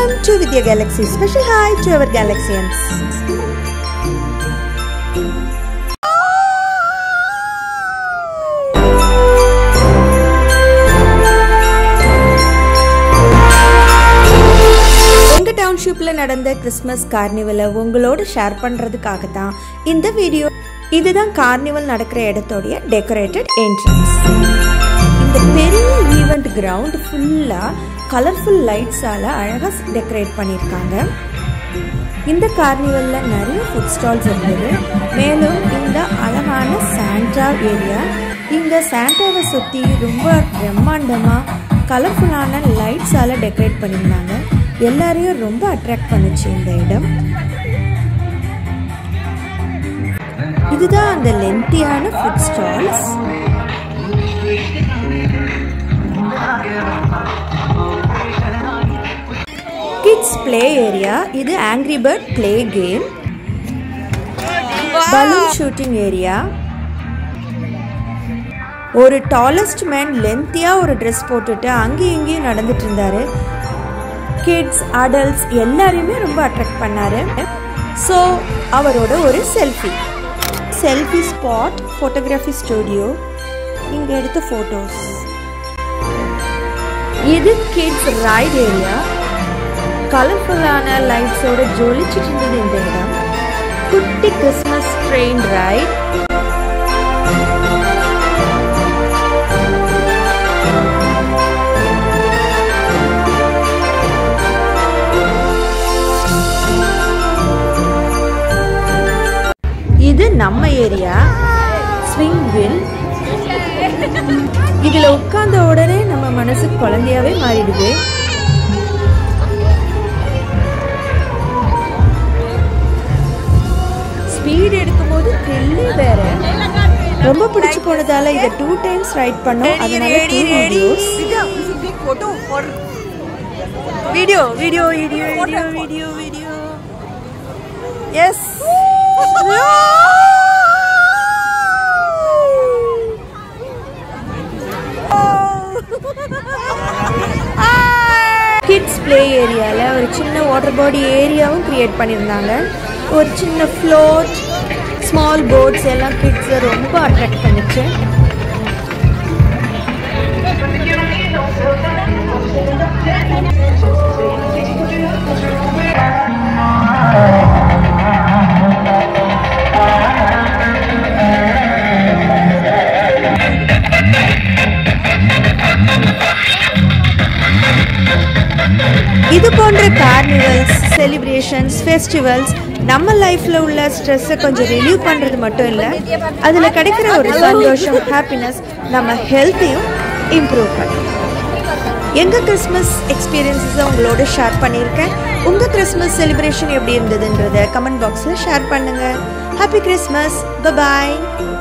Welcome to Vidya Galaxy. Special hi to our Galaxians. எங்க டவுன்ஷிப்ல நடந்த Christmas கார்னிவலை உங்களோட share பண்றதுக்காக தான் இந்த வீடியோ இதுதான் கார்னிவல் நடக்கிற இடத்தோடைய டெக்கரேட்டட் என்ட்ரன்ஸ் இந்த பெரிய ஈவெண்ட் கிரவுண்ட் ஃபுல்லா கலர்ஃபுல் லைட்ஸால அழகா டெக்கரேட் பண்ணியிருக்காங்க இந்த கார்னிவல்ல நிறைய ஃபுட் ஸ்டால்ஸ் இருந்தது மேலும் இந்த அழகான சாண்டா ஏரியா இங்க சாண்டாவை சுத்தி ரொம்ப பிரம்மாண்டமா கலர்ஃபுல்லான லைட்ஸால டெக்கரேட் பண்ணியிருந்தாங்க எல்லாரையும் ரொம்ப அட்ராக்ட் பண்ணுச்சு இந்த இடம் இதுதான் அந்த லென்த்தியான food stalls kids play area இது angry bird play game balloon shooting area ஒரு டாலஸ்ட் மேன் லென்த்தியா ஒரு ட்ரெஸ் போட்டுட்டு அங்கேயும் இங்கேயும் நடந்துட்டு இருந்தாரு கிட்ஸ் அடல்ட்ஸ் எல்லாரையுமே ரொம்ப அட்ராக்ட் பண்ணாரு ஸோ அவரோட ஒரு selfie selfie spot photography studio இங்கே எடுத்த ஃபோட்டோஸ் இது கிட்ஸ் ரைட் ஏரியா கலர்ஃபுல்லான லைட்ஸோட ஜொலிச்சிட்டு இருந்தது இந்த இடம் குட்டி கிறிஸ்மஸ் ட்ரெயின் ரைட் இது நம்ம ஏரியா ஸ்விங் வில் இதுல உட்கார்ந்த உடனே நம்ம மனசு குழந்தையாவே மாறிடுது ஸ்பீட் எடுக்கும்போது த்ரில்லு வேற ரொம்ப பிடிச்சு போனதால இதை டூ டைம்ஸ் ரைட் பண்ணோம் அதனால two videos video video video video video video yes kids play ஏரியாவில் ஒரு சின்ன வாட்டர் பாடி ஏரியாவும் க்ரியேட் பண்ணியிருந்தாங்க ஒரு சின்ன ஃப்ளோட் ஸ்மால் போட்ஸ் எல்லாம் கிட்ஸை ரொம்ப அட்ராக்ட் பண்ணிச்சு இது போன்ற கார்னிவல்ஸ் செலிப்ரேஷன்ஸ் ஃபெஸ்டிவல்ஸ் நம்ம லைஃப்ல உள்ள ஸ்ட்ரெஸ்ஸை கொஞ்சம் ரிலீவ் பண்றது மட்டும் இல்லை அதுல கிடைக்கிற ஒரு சந்தோஷம் ஹாப்பினஸ் நம்ம ஹெல்த்தையும் இம்ப்ரூவ் பண்ணும் எங்க கிறிஸ்மஸ் எக்ஸ்பீரியன்ஸஸை உங்களோட ஷேர் பண்ணியிருக்கேன் உங்க கிறிஸ்மஸ் செலிப்ரேஷன் எப்படி இருந்ததுன்றத கமெண்ட் பாக்ஸில் ஷேர் பண்ணுங்க ஹாப்பி கிறிஸ்மஸ் பாய்